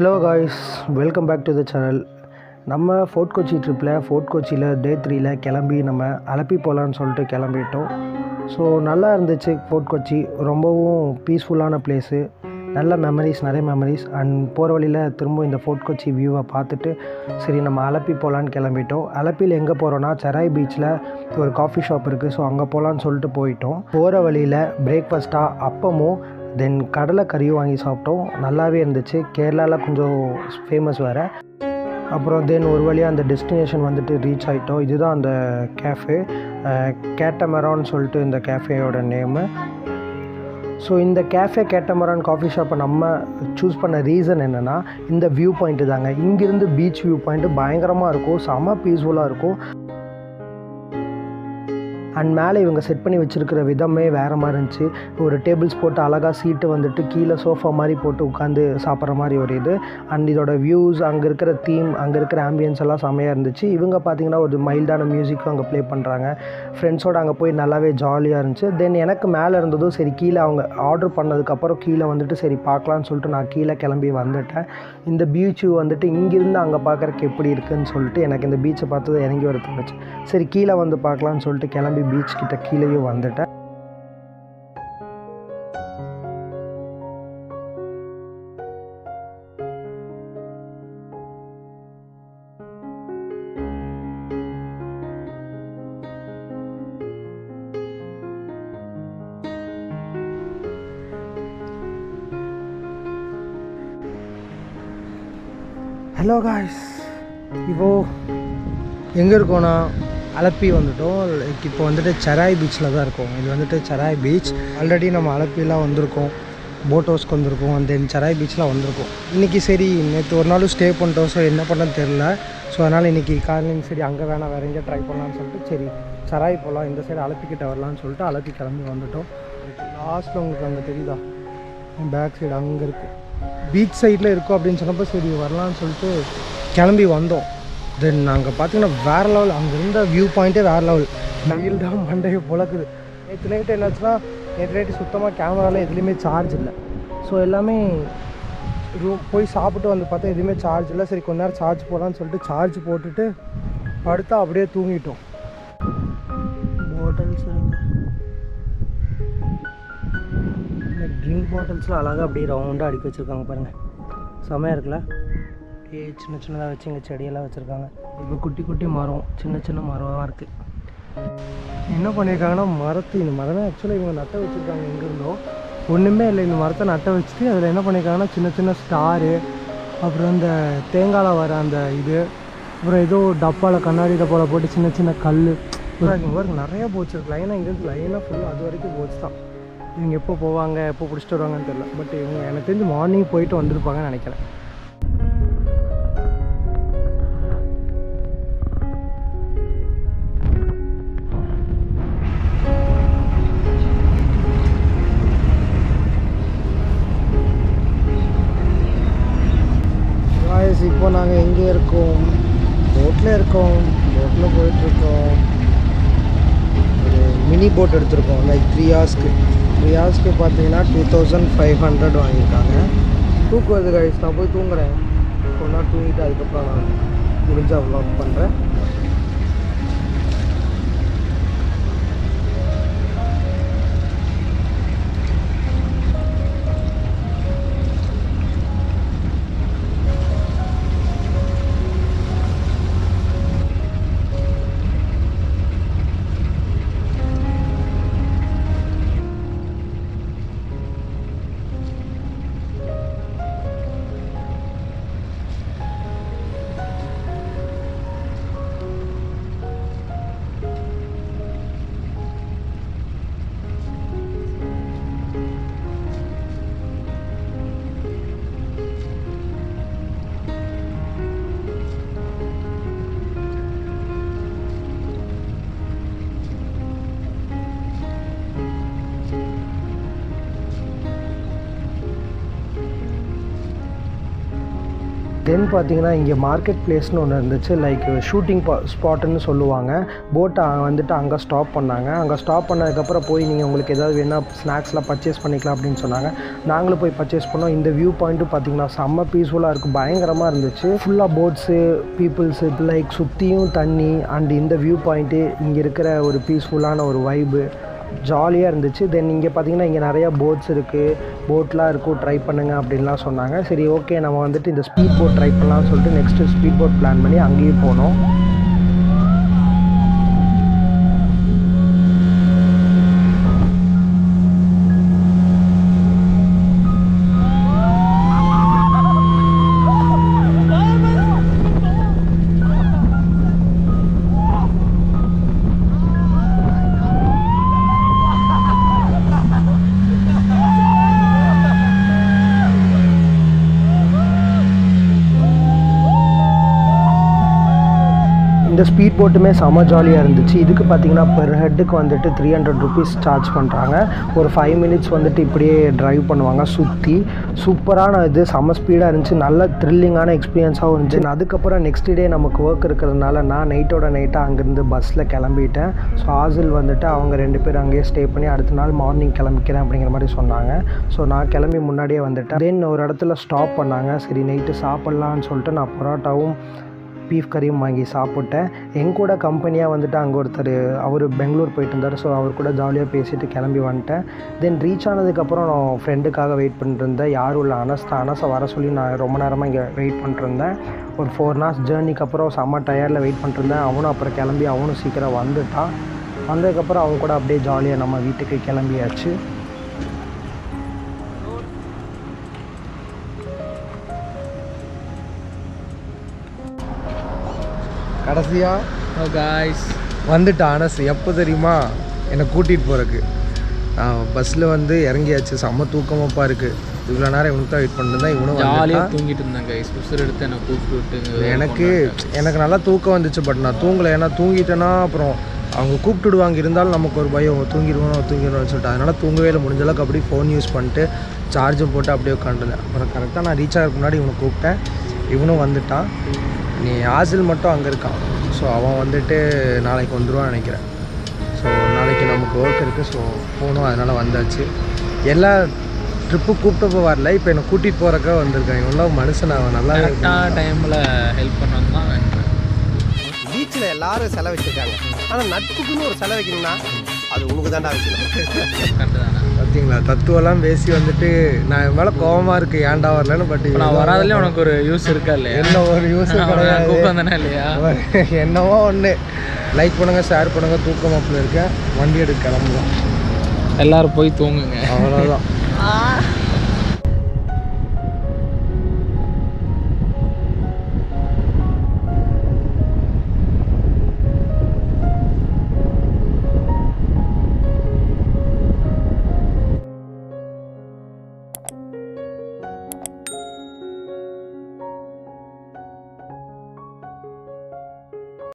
Hello guys welcome back to the channel நம்ம ஃபோர்ட் கொச்சி ட்ரிப்பில் ஃபோர்ட் கொச்சியில் டே த்ரீல கிளம்பி நம்ம அலப்பி போகலான்னு சொல்லிட்டு கிளம்பிட்டோம் ஸோ நல்லா இருந்துச்சு ஃபோர்ட் கொச்சி ரொம்பவும் பீஸ்ஃபுல்லான பிளேஸு நல்ல மெமரிஸ் நிறைய மெமரிஸ் அண்ட் போகிற வழியில் திரும்ப இந்த ஃபோர்ட் கொச்சி வியூவை பார்த்துட்டு சரி நம்ம அலப்பி போகலான்னு கிளம்பிட்டோம் அலப்பியில் எங்கே போகிறோன்னா செராய் பீச்சில் ஒரு காஃபி ஷாப் இருக்குது ஸோ அங்கே போகலான்னு சொல்லிட்டு போயிட்டோம் போகிற வழியில் பிரேக்ஃபாஸ்ட்டாக அப்பமும் தென் கடலை கறியும் வாங்கி சாப்பிட்டோம் நல்லாவே இருந்துச்சு கேரளாவில் கொஞ்சம் ஃபேமஸ் வேறு அப்புறம் தென் ஒரு வழியாக அந்த டெஸ்டினேஷன் வந்துட்டு ரீச் ஆகிட்டோம் இதுதான் அந்த கேஃபே கேட்டமரான்னு சொல்லிட்டு இந்த கேஃபேயோட நேமு ஸோ இந்த கேஃபே கேட்டமரான் காஃபி ஷாப்பை நம்ம சூஸ் பண்ண ரீசன் என்னென்னா இந்த வியூ பாயிண்ட்டு தாங்க இங்கேருந்து பீச் வியூ பாயிண்ட்டு பயங்கரமாக இருக்கும் செம பீஸ்ஃபுல்லாக இருக்கும் அண்ட் மேலே இவங்க செட் பண்ணி வச்சுருக்கிற விதமே வேறு மாதிரி இருந்துச்சு ஒரு டேபிள்ஸ் போட்டு அழகாக சீட்டு வந்துட்டு கீழே சோஃபா மாதிரி போட்டு உட்காந்து சாப்பிட்ற மாதிரி ஒரு இது அண்ட் இதோட வியூஸ் அங்கே இருக்கிற தீம் அங்கே இருக்கிற ஆம்பியன்ஸ் எல்லாம் செமையாக இருந்துச்சு இவங்க பார்த்தீங்கன்னா ஒரு மைல்டான மியூசிக்கும் அங்கே ப்ளே பண்ணுறாங்க ஃப்ரெண்ட்ஸோடு அங்கே போய் நல்லாவே ஜாலியாக இருந்துச்சு தென் எனக்கு மேலே இருந்ததும் சரி கீழே அவங்க ஆர்டர் பண்ணதுக்கப்புறம் கீழே வந்துட்டு சரி பார்க்கலான்னு சொல்லிட்டு நான் கீழே கிளம்பி வந்துட்டேன் இந்த பீச்சு வந்துட்டு இங்கேருந்து அங்கே பார்க்குறக்கு எப்படி இருக்குன்னு சொல்லிட்டு எனக்கு இந்த பீச்சை பார்த்தது இறங்கி வர தோணுச்சு சரி கீழே வந்து பார்க்கலான்னு சொல்லிட்டு கிளம்பி பீச் கிட்ட கீழேயும் வந்துட்டேன் ஹலோ காய்ஸ் இப்போ எங்கே இருக்கோன்னா அலப்பி வந்துட்டோம் லைக் இப்போ வந்துட்டு செராய் பீச்சில் தான் இருக்கோம் இது வந்துட்டு செராய் பீச் ஆல்ரெடி நம்ம அலப்பிலாம் வந்திருக்கோம் போட் ஹவுஸ்க்கு வந்திருக்கோம் அந்த செராய் பீச்லாம் வந்திருக்கோம் இன்றைக்கி சரி நேற்று ஒரு நாள் ஸ்டே பண்ணிட்டோம் ஸோ என்ன பண்ணன்னு தெரில ஸோ அதனால் இன்றைக்கி காலையில் சரி அங்கே வேணாம் வேறு எங்கேயா ட்ரை பண்ணலாம்னு சொல்லிட்டு சரி செராய் போகலாம் இந்த சைடு அலப்பிக்கிட்ட வரலாம்னு சொல்லிட்டு அலப்பி கிளம்பி வந்துட்டோம் லாஸ்ட்டில் உங்களுக்கு அங்கே தெரியுதா பேக் சைடு அங்கே இருக்குது பீச் சைடில் இருக்கோம் அப்படின்னு சொன்னப்போ சரி வரலாம்னு சொல்லிட்டு கிளம்பி வந்தோம் தென் நாங்கள் பார்த்தீங்கன்னா வேறு லெவல் அங்கே இருந்த வியூ பாயிண்ட்டே வேறு லெவல் நைல் தான் மண்டையை புழக்குது நேற்று நைட்டு என்னாச்சுன்னா நேற்று நைட்டு சுத்தமாக கேமராவில் எதுலேயுமே சார்ஜ் இல்லை ஸோ எல்லாமே ரூம் போய் சாப்பிட்டு வந்து பார்த்தா எதுவுமே சார்ஜ் இல்லை சரி கொஞ்ச நேரம் சார்ஜ் போடலான்னு சொல்லிட்டு சார்ஜ் போட்டுட்டு படுத்தா அப்படியே தூங்கிட்டோம் பாட்டில்ஸ் ட்ரிங்க் பாட்டில்ஸ்லாம் அழகாக அப்படியே ரவுண்டாக அடுக்கி வச்சுருக்காங்க பாருங்கள் செமையாக இருக்குல்ல அப்படியே சின்ன சின்னதாக வச்சு இங்கே செடியெல்லாம் வச்சுருக்காங்க இப்போ குட்டி குட்டி மரம் சின்ன சின்ன மரமாக இருக்குது என்ன பண்ணியிருக்காங்கன்னா மரத்து இந்த மரமே ஆக்சுவலாக இவங்க நட்ட வச்சுருக்காங்க எங்கேருந்தோ ஒன்றுமே இல்லை இந்த மரத்தை நட்ட வச்சுட்டு அதில் என்ன பண்ணியிருக்காங்கன்னா சின்ன சின்ன ஸ்டாரு அப்புறம் இந்த தேங்காயில் வர அந்த இது அப்புறம் ஏதோ டப்பாவில் கண்ணாடி டப்பாவில் போட்டு சின்ன சின்ன கல் பாருங்க நிறைய போச்சு இருக்கு லைனாக இங்கேருந்து லைனாக ஃபுல்லாக அது வரைக்கும் போச்சு தான் இவங்க எப்போ போவாங்க எப்போ பிடிச்சிட்டு வருவாங்கன்னு தெரியல பட் இவங்க எனக்கு தெரிஞ்சு மார்னிங் போயிட்டு வந்திருப்பாங்கன்னு நினைக்கிறேன் காய்ஸ் இப்போ நாங்கள் எங்கே இருக்கோம் போட்டில் இருக்கோம் போட்டில் போயிட்டுருக்கோம் ஒரு மினி போட் எடுத்திருக்கோம் லைக் த்ரீ ஹார்ஸ்க்கு த்ரீ ஹார்ஸ்க்கு பார்த்தீங்கன்னா டூ தௌசண்ட் ஃபைவ் ஹண்ட்ரட் வாங்கியிருக்காங்க தூக்கு வருது கைஸ் நான் போய் தூங்குறேன் கொஞ்ச நேரம் தூங்கிட்டு அதுக்கப்புறம் நான் முடிஞ்சால் வ்ளாக் பண்ணுறேன் தென் பார்த்தீங்கன்னா இங்கே மார்க்கெட் பிளேஸ்னு ஒன்று இருந்துச்சு லைக் ஷூட்டிங் ஸ்பாட்டுன்னு சொல்லுவாங்க போட்டை வந்துட்டு அங்கே ஸ்டாப் பண்ணாங்க அங்கே ஸ்டாப் பண்ணதுக்கப்புறம் போய் நீங்கள் உங்களுக்கு ஏதாவது வேணால் ஸ்நாக்ஸ்லாம் பர்ச்சேஸ் பண்ணிக்கலாம் அப்படின்னு சொன்னாங்க நாங்களும் போய் பர்ச்சேஸ் பண்ணோம் இந்த வியூ பாயிண்ட்டும் பார்த்தீங்கன்னா செம்ம பீஸ்ஃபுல்லாக இருக்கும் பயங்கரமாக இருந்துச்சு ஃபுல்லாக போட்ஸு பீப்புள்ஸு லைக் சுற்றியும் தண்ணி அண்ட் இந்த வியூ பாயிண்ட்டு இங்கே இருக்கிற ஒரு பீஸ்ஃபுல்லான ஒரு வைபு ஜாலியாக இருந்துச்சு தென் இங்கே பார்த்தீங்கன்னா இங்கே நிறையா போட்ஸ் இருக்குது போட்லாம் இருக்கும் ட்ரை பண்ணுங்க அப்படின்லாம் சொன்னாங்க சரி ஓகே நம்ம வந்துட்டு இந்த ஸ்பீட் போட் ட்ரை பண்ணலாம்னு சொல்லிட்டு நெக்ஸ்ட்டு ஸ்பீட் போட் பிளான் பண்ணி அங்கேயும் போனோம் இந்த ஸ்பீட் போட்டுமே செம ஜாலியாக இருந்துச்சு இதுக்கு பார்த்தீங்கன்னா பெர் ஹெட்டுக்கு வந்துட்டு த்ரீ ஹண்ட்ரட் ருபீஸ் சார்ஜ் பண்ணுறாங்க ஒரு ஃபைவ் மினிட்ஸ் வந்துட்டு இப்படியே ட்ரைவ் பண்ணுவாங்க சுற்றி சூப்பரான இது செம ஸ்பீடாக இருந்துச்சு நல்ல த்ரில்லிங்கான எக்ஸ்பீரியன்ஸாகவும் இருந்துச்சு அதுக்கப்புறம் நெக்ஸ்ட் டே நமக்கு ஒர்க் இருக்கிறதுனால நான் நைட்டோட நைட்டாக அங்கேருந்து பஸ்ஸில் கிளம்பிட்டேன் ஸோ ஆசில் வந்துட்டு அவங்க ரெண்டு பேரும் அங்கேயே ஸ்டே பண்ணி அடுத்த நாள் மார்னிங் கிளம்பிக்கிறேன் அப்படிங்கிற மாதிரி சொன்னாங்க ஸோ நான் கிளம்பி முன்னாடியே வந்துட்டேன் தென் ஒரு இடத்துல ஸ்டாப் பண்ணாங்க சரி நைட்டு சாப்பிட்லான்னு சொல்லிட்டு நான் பரோட்டாவும் பீஃப் கறியும் வாங்கி சாப்பிட்டேன் என் கூட கம்பெனியாக வந்துட்டு அங்கே ஒருத்தர் அவர் பெங்களூர் போயிட்டு இருந்தார் ஸோ அவர் கூட ஜாலியாக பேசிட்டு கிளம்பி வந்துட்டேன் தென் ரீச் ஆனதுக்கப்புறம் நான் ஃப்ரெண்டுக்காக வெயிட் பண்ணிட்டு இருந்தேன் யாரும் இல்லை அனஸ் தான் அனஸை வர சொல்லி நான் ரொம்ப நேரமாக இங்கே வெயிட் பண்ணிட்டுருந்தேன் ஒரு ஃபோர் ஹவர்ஸ் ஜேர்னிக்கு அப்புறம் செம்ம டயரில் வெயிட் பண்ணிட்டுருந்தேன் அவனும் அப்புறம் கிளம்பி அவனும் சீக்கிரம் வந்துட்டான் வந்ததுக்கப்புறம் அவங்க கூட அப்படியே ஜாலியாக நம்ம வீட்டுக்கு கிளம்பியாச்சு கடைசியாக ஹலோ காய்ஸ் வந்துட்டான் அனஸ் எப்போ தெரியுமா என்னை கூட்டிகிட்டு போகிறக்கு பஸ்ஸில் வந்து இறங்கியாச்சு செம்ம தூக்கமாப்பா இருக்குது இவ்வளோ நேரம் இவனுக்கு தான் வெயிட் பண்ணிருந்தேன் இவனும் ஜாலியாக வந்துட்டான். தூங்கிட்டு இருந்தேன் கைஸ் உசுர் எடுத்து என்னை கூப்பிட்டு விட்டு இங்க எனக்கு எனக்கு நல்லா தூக்கம் வந்துச்சு பட் நான் தூங்கலை ஏன்னா தூங்கிட்டேன்னா அப்புறம் அவங்க கூப்பிட்டுடுவாங்க இருந்தாலும் நமக்கு ஒரு பயம் தூங்கிடுவோம் தூங்கிடுவோம்னு சொல்லிட்டு அதனால் தூங்கவே இல்லை முடிஞ்ச அளவுக்கு அப்படியே ஃபோன் யூஸ் பண்ணிட்டு சார்ஜும் போட்டு அப்படியே உட்காந்துருந்தேன் அப்புறம் கரெக்டாக நான் ரீச் ஆகிறதுக்கு முன்னாடி இவனை கூப்பிட்டேன் இவனும் வந்துட்டான் நீ ஆசில் மட்டும் அங்கே இருக்கான் ஸோ அவன் வந்துட்டு நாளைக்கு வந்துடுவான்னு நினைக்கிறேன் ஸோ நாளைக்கு நமக்கு ஒர்க் இருக்குது ஸோ போகணும் அதனால் வந்தாச்சு எல்லா ட்ரிப்பு கூப்பிட்டப்போ வரல இப்போ என்னை கூட்டிகிட்டு போகிறக்க வந்திருக்கான் இவெல்லாம் மனுஷன் அவன் நல்லா கரெக்டாக டைமில் ஹெல்ப் பண்ணணும் தான் பீச்சில் எல்லாரும் செலவு வச்சிருக்காங்க ஆனால் நட்புக்குன்னு ஒரு செலவு வைக்கணும்னா அது உனக்கு தாண்டா வைக்கணும் கரெக்டு தானே பார்த்தீங்களா தத்துவம்லாம் பேசி வந்துட்டு நான் என் மேலே கோவமாக இருக்கு ஏன்டா வரலன்னு பட் இப்போ நான் வராதுலேயே உனக்கு ஒரு யூஸ் இருக்கா இல்லையா என்ன ஒரு யூஸ் நான் கிடையாது கூப்பிட்டு வந்தேனே இல்லையா என்னவோ ஒன்று லைக் பண்ணுங்கள் ஷேர் பண்ணுங்கள் தூக்கம் அப்பில் இருக்கேன் வண்டி எடுக்க கிளம்புலாம் எல்லாரும் போய் தூங்குங்க அவ்வளோதான்